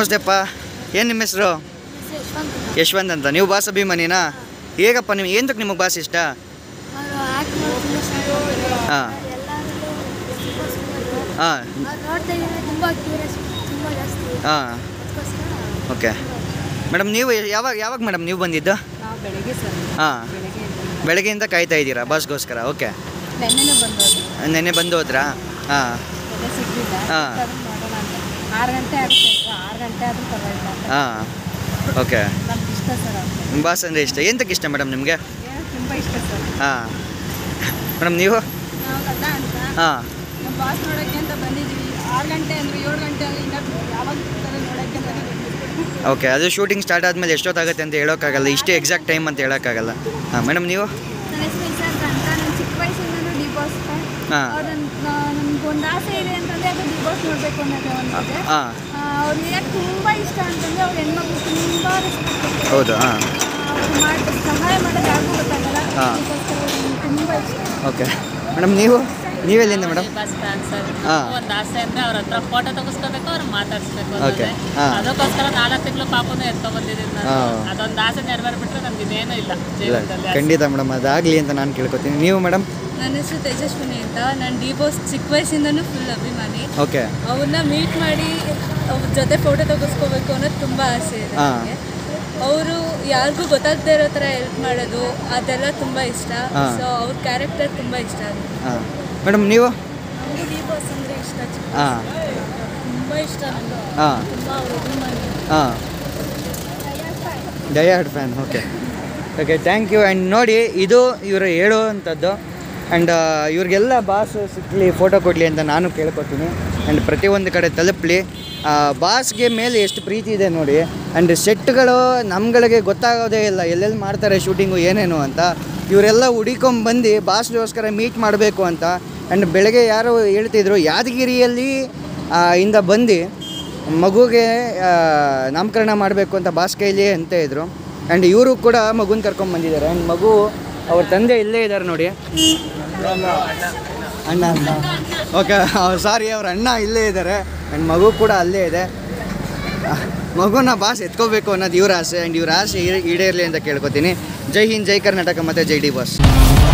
ನಮಸ್ತೆಪ್ಪ ಏನು ನಿಮ್ಮ ಹೆಸರು ಯಶವಂತ್ ಅಂತ ನೀವು ಬಾಸ್ ಅಭಿಮಾನಿನಾ ಹೇಗಪ್ಪ ನಿಮ್ಗೆ ಏನಕ್ಕೆ ನಿಮಗೆ ಬಾಸ್ ಇಷ್ಟ ಹಾಂ ಹಾಂ ನೋಡ್ತಾ ಇದ್ರೆ ತುಂಬ ಕ್ಯೂರಿಯಸ್ ತುಂಬ ಜಾಸ್ತಿ ಹಾಂ ಅದಕ್ಕೋಸ್ಕರ ಓಕೆ ಮೇಡಮ್ ನೀವು ಯಾವಾಗ ಯಾವಾಗ ಮೇಡಮ್ ನೀವು ಬಂದಿದ್ದು ನಾವು ಬೆಳಗ್ಗೆ ಸರ್ ಹಾಂ ಬೆಳಗ್ಗೆ ಬೆಳಗ್ಗೆಯಿಂದ ಕಾಯ್ತಾ ಇದ್ದೀರಾ ಬಾಸ್ಗೋಸ್ಕರ ಓಕೆ ನೆನ್ನೆನೇ ಬಂದೋದು ನೆನ್ನೆ ಬಂದು ಹೋದ್ರಾ ಹಾಂ ಎಲ್ಲ ಸಿಗಲಿಲ್ಲ ಹಾ. ಮಾಡೋಣ ಅಂತ ಆರು ಗಂಟೆ ಆಗುತ್ತೆ ಅಂತ ಆರು ಗಂಟೆ ಆದರೂ ಪರವಾಗಿಲ್ಲ ಅಂತ ಹಾಂ ಓಕೆ ನಮ್ಗೆ ಇಷ್ಟ ಸರ್ ಅವ್ರು ಬಾಸ್ ಅಂದರೆ ಇಷ್ಟ ಎಂತಕ್ಕೆ ಇಷ್ಟ ಮೇಡಮ್ ನಿಮಗೆ ತುಂಬ ಇಷ್ಟ ಸರ್ ಹಾಂ ಮೇಡಮ್ ನೀವು ನಾವು ಗದ್ದ ಅಂತ ಹಾಂ ನಮ್ಮ ಬಾಸ್ ನೋಡೋಕ್ಕೆ ಅಂತ ಬಂದಿದ್ದೀವಿ ಆರು ಗಂಟೆ ಅಂದರೆ ಏಳು ಗಂಟೆ ಅಂದರೆ ಇನ್ನೂ ಯಾವಾಗ ಬರ್ತಾರೆ ನೋಡೋಕ್ಕೆ ಅಂತಲೇ ಬಂದಿದ್ದೀವಿ ಓಕೆ ಅದು ಶೂಟಿಂಗ್ ಸ್ಟಾರ್ಟ್ ಆದಮೇಲೆ ಎಷ್ಟೊತ್ತಾಗುತ್ತೆ ಅಂತ ಹೇಳೋಕ್ಕಾಗಲ್ಲ ಇಷ್ಟೇ ಎಕ್ಸಾಕ್ಟ್ ಟೈಮ್ ಅಂತ ಹೇಳೋಕ್ಕಾಗಲ್ಲ ಹಾಂ ಮೇಡಮ್ ನೀವು ನನ್ನ ಹೆಸರು ಇಸಾಕ್ ಅಂತ ನಾನು ಚಿಕ್ಕ ವಯಸ್ಸಿಂದನೂ ಡಿ ಬಾಸ್ ಹಾಂ ನಮ್ಗೆ ಒಂದು ಆಸೆ ಇದೆ ಅಂತಂದರೆ ಅದು ಡಿ ಬಾಸ್ ನೋಡಬೇಕು ಅನ್ನೋದು ಒಂದಿದೆ ಹಾಂ ಅವ್ರಿಗೆ ಯಾಕೆ ತುಂಬ ಇಷ್ಟ ಅಂತಂದರೆ ಅವ್ರ ಹೆಣ್ಮಕ್ಳು ತುಂಬ ರೆಸ್ಪೆಕ್ಟ್ ಹೌದು ಹಾಂ ಅವ್ರು ಮಾಡಿ ಸಹಾಯ ಮಾಡೋದು ಯಾರಿಗೂ ಗೊತ್ತಾಗಲ್ಲ ಹಾ. ಅದಕ್ಕೋಸ್ಕರ ಅವ್ರಿಗೆ ತುಂಬ ಇಷ್ಟ ಓಕೆ ಮೇಡಮ್ ನೀವು ನೀವೆಲ್ಲಿಂದ ಮೇಡಮ್ ಬಸ್ ಸರ್ ಹಾ. ಒಂದು ಆಸೆ ಅಂದ್ರೆ ಅವ್ರ ಹತ್ರ ಫೋಟೋ ತೆಗಿಸ್ಕೋಬೇಕು ಅವ್ರು ಮಾತಾಡ್ಸ್ಬೇಕು Okay. ಅನ್ನೋದೇ. ಹಾ. ಅದಕ್ಕೋಸ್ಕರ ನಾಲ್ಕು ತಿಂಗಳು ಪಾಪನು ಎತ್ಕೊಂಡ್ ಬಂದಿದ್ದೀನಿ ನಾನು ಹಾ. ಅದೊಂದು ಆಸೆ ನೆರವೇರ್ಬಿಟ್ರೆ ನಮ್ಗೆ ಇನ್ನೇನು ಇಲ್ಲ ಇಲ್ಲ ಜೀವನದಲ್ಲಿ ಅಷ್ಟೇ. ಖಂಡಿತ ಮೇಡಮ್ ಅದಾಗಲಿ ಅಂತ ನಾನು ಕೇಳ್ಕೊತೀನಿ ನೀವು ಮೇಡಮ್ ನನ್ನ ಹೆಸರು ತೇಜಸ್ವಿನಿ ಅಂತ ನಾನು ಡಿ ಬಾಸ್ ಚಿಕ್ಕ ವಯಸ್ಸಿಂದನೂ ಫುಲ್ ಅಭಿಮಾನಿ ಓಕೆ ಅವ್ರನ್ನ ಮೀಟ್ ಮಾಡಿ ಅವ್ರ ಜೊತೆ ಫೋಟೋ ತೆಗೆಸ್ಕೋಬೇಕು ಅನ್ನೋದು ತುಂಬ ಆಸೆ ಇದೆ ಹಾ. ನನಗೆ ಅವರು ಯಾರಿಗೂ ಗೊತ್ತಾಗದೇ ಇರೋ ಥರ ಹೆಲ್ಪ್ ಮಾಡೋದು ಅದೆಲ್ಲ ತುಂಬ ಇಷ್ಟ ಹಾ. ಸೊ ಅವ್ರ ಕ್ಯಾರೆಕ್ಟರ್ ತುಂಬ ಇಷ್ಟ ಆಗುತ್ತೆ ಹಾಂ ಮೇಡಮ್ ನೀವು ನಮಗೂ ಡಿ ಬಾಸ್ ಅಂದರೆ ಇಷ್ಟ ಹಾಂ ತುಂಬ ಇಷ್ಟ ನನಗೆ ಹಾಂ ತುಂಬ ಅವ್ರ ಅಭಿಮಾನಿ ಹಾಂ diehard fan okay okay thank you and ನೋಡಿ ಇದು ಇವರು ಹೇಳುವಂಥದ್ದು ಆ್ಯಂಡ್ ಇವ್ರಿಗೆಲ್ಲ ಬಾಸ್ ಸಿಕ್ಕಲಿ ಫೋಟೋ ಕೊಡಲಿ ಅಂತ ನಾನು ಕೇಳ್ಕೊತೀನಿ ಆ್ಯಂಡ್ ಪ್ರತಿಯೊಂದು ಕಡೆ ತಲುಪಲಿ ಬಾಸ್ಗೆ ಮೇಲೆ ಎಷ್ಟು ಪ್ರೀತಿ ಇದೆ ನೋಡಿ ಆ್ಯಂಡ್ ಸೆಟ್ಗಳು ನಮ್ಗಳಿಗೆ ಗೊತ್ತಾಗೋದೇ ಇಲ್ಲ ಎಲ್ಲೆಲ್ಲಿ ಮಾಡ್ತಾರೆ ಶೂಟಿಂಗು ಏನೇನು ಅಂತ ಇವರೆಲ್ಲ ಹುಡಿಕೊಂಬಂದು ಬಾಸ್ಗೋಸ್ಕರ ಮೀಟ್ ಮಾಡಬೇಕು ಅಂತ ಆ್ಯಂಡ್ ಬೆಳಗ್ಗೆ ಯಾರೋ ಹೇಳ್ತಿದ್ರು ಯಾದಗಿರಿಯಲ್ಲಿ ಆ, ಇಂದ ಬಂದು ಮಗುಗೆ ಆ, ನಾಮಕರಣ ಮಾಡಬೇಕು ಅಂತ ಬಾಸ್ ಕೈಲಿ ಅಂತ ಇದ್ರು ಆ್ಯಂಡ್ ಇವರು ಕೂಡ ಮಗುನ ಕರ್ಕೊಂಡು ಬಂದಿದ್ದಾರೆ ಆ್ಯಂಡ್ ಮಗು ಅವ್ರ ತಂದೆ ಇಲ್ಲೇ ಇದ್ದಾರೆ ನೋಡಿ ಅಣ್ಣ ಅಣ್ಣ ಓಕೆ ಸಾರಿ ಅವ್ರ ಅಣ್ಣ ಇಲ್ಲೇ ಇದ್ದಾರೆ ಆ್ಯಂಡ್ ಮಗು ಕೂಡ ಅಲ್ಲೇ ಇದೆ ಆ, ಮಗುನ ಬಾಸ್ ಎತ್ಕೋಬೇಕು ಅನ್ನೋದು ಇವ್ರ ಆಸೆ ಆ್ಯಂಡ್ ಇವ್ರ ಆಸೆ ಈಡೇರಲಿ ಅಂತ ಕೇಳ್ಕೊತೀನಿ ಜೈ ಹಿಂದ್ ಜೈ ಕರ್ನಾಟಕ ಮತ್ತು ಜೈ ಡಿ ಬಾಸ್